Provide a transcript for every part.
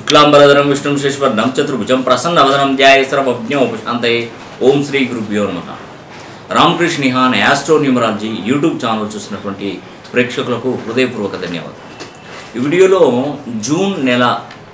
శుక్లాంబరధరం విష్ణుం శేశ్వర్ణం చతుర్భుజం ప్రసన్నవదనం ధ్యాయసరభజ్ఞోపశాంతయే ఓం శ్రీ గురుభ్యో నమ రామకృష్ణ నిహాన్ యాస్ట్రో న్యూమరాలజీ యూట్యూబ్ ఛానల్ చూసినటువంటి ప్రేక్షకులకు హృదయపూర్వక ధన్యవాదాలు ఈ వీడియోలో జూన్ నెల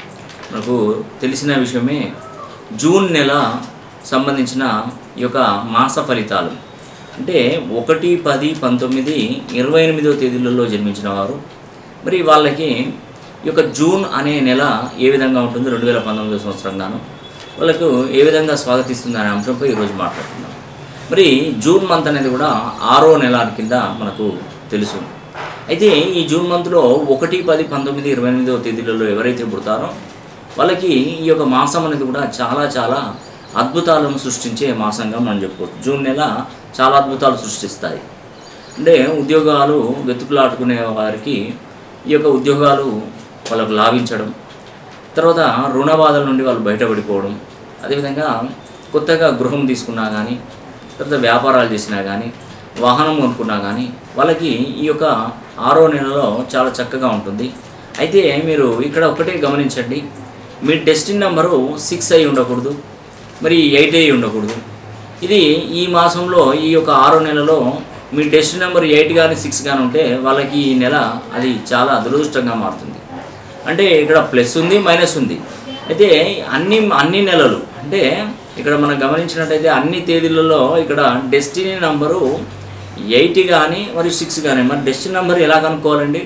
మనకు తెలిసిన విషయమే జూన్ నెల సంబంధించిన ఈ యొక్క మాస ఫలితాలు అంటే ఒకటి పది పంతొమ్మిది ఇరవై ఎనిమిదో తేదీలలో జన్మించిన వారు మరి వాళ్ళకి ఈ యొక్క జూన్ అనే నెల ఏ విధంగా ఉంటుంది రెండు వేల పంతొమ్మిదో సంవత్సరంగాను వాళ్ళకు ఏ విధంగా స్వాగతిస్తుంది అనే అంశంపై ఈరోజు మాట్లాడుతున్నాం మరి జూన్ మంత్ అనేది కూడా ఆరో నెల కింద మనకు తెలుసు అయితే ఈ జూన్ మంత్లో ఒకటి పది పంతొమ్మిది ఇరవై ఎనిమిదవ తేదీలలో ఎవరైతే పుడతారో వాళ్ళకి ఈ యొక్క మాసం అనేది కూడా చాలా చాలా అద్భుతాలను సృష్టించే మాసంగా మనం చెప్పుకోవచ్చు జూన్ నెల చాలా అద్భుతాలు సృష్టిస్తాయి అంటే ఉద్యోగాలు వెతుకులాడుకునే వారికి ఈ యొక్క ఉద్యోగాలు వాళ్ళకు లాభించడం తర్వాత రుణ బాధల నుండి వాళ్ళు బయటపడిపోవడం అదేవిధంగా కొత్తగా గృహం తీసుకున్నా కానీ తర్వాత వ్యాపారాలు చేసినా కానీ వాహనం కొనుక్కున్నా కానీ వాళ్ళకి ఈ యొక్క ఆరో నెలలో చాలా చక్కగా ఉంటుంది అయితే మీరు ఇక్కడ ఒకటే గమనించండి మీ డెస్టిన్ నెంబరు సిక్స్ అయి ఉండకూడదు మరి ఎయిట్ అయి ఉండకూడదు ఇది ఈ మాసంలో ఈ యొక్క ఆరో నెలలో మీ డెస్టిన్ నెంబర్ ఎయిట్ కానీ సిక్స్ కానీ ఉంటే వాళ్ళకి ఈ నెల అది చాలా దురదృష్టంగా మారుతుంది అంటే ఇక్కడ ప్లస్ ఉంది మైనస్ ఉంది అయితే అన్ని అన్ని నెలలు అంటే ఇక్కడ మనం గమనించినట్టయితే అన్ని తేదీలలో ఇక్కడ డెస్టినీ నంబరు ఎయిట్ కానీ మరియు సిక్స్ కానీ మరి డెస్టినీ నెంబర్ ఎలా కనుక్కోవాలండి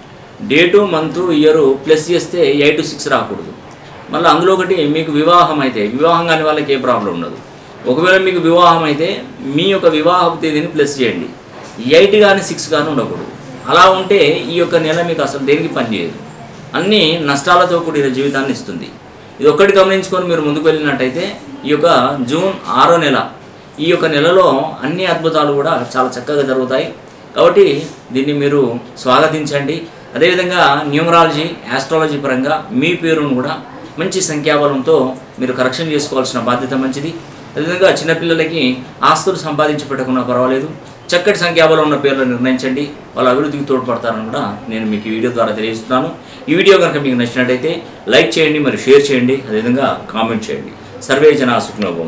డేటు మంత్ ఇయర్ ప్లస్ చేస్తే ఎయిట్ సిక్స్ రాకూడదు మళ్ళీ అందులో ఒకటి మీకు వివాహం అయితే వివాహం కాని వాళ్ళకి ఏ ప్రాబ్లం ఉండదు ఒకవేళ మీకు వివాహం అయితే మీ యొక్క వివాహ తేదీని ప్లస్ చేయండి ఎయిట్ కానీ సిక్స్ కానీ ఉండకూడదు అలా ఉంటే ఈ యొక్క నెల మీకు అసలు దేనికి పనిచేయదు అన్నీ నష్టాలతో కూడిన జీవితాన్ని ఇస్తుంది ఇది ఒక్కటి గమనించుకొని మీరు ముందుకు వెళ్ళినట్టయితే ఈ యొక్క జూన్ ఆరో నెల ఈ యొక్క నెలలో అన్ని అద్భుతాలు కూడా చాలా చక్కగా జరుగుతాయి కాబట్టి దీన్ని మీరు స్వాగతించండి అదేవిధంగా న్యూమరాలజీ ఆస్ట్రాలజీ పరంగా మీ పేరును కూడా మంచి సంఖ్యాబలంతో మీరు కరెక్షన్ చేసుకోవాల్సిన బాధ్యత మంచిది అదేవిధంగా చిన్నపిల్లలకి ఆస్తులు సంపాదించి పెట్టకున్నా పర్వాలేదు చక్కటి సంఖ్యాబలం ఉన్న పేర్లు నిర్ణయించండి వాళ్ళ అభివృద్ధికి తోడ్పడతారని కూడా నేను మీకు ఈ వీడియో ద్వారా తెలియజేస్తున్నాను ఈ వీడియో కనుక మీకు నచ్చినట్టయితే లైక్ చేయండి మరి షేర్ చేయండి అదేవిధంగా కామెంట్ చేయండి సర్వే జన సుఖనోభం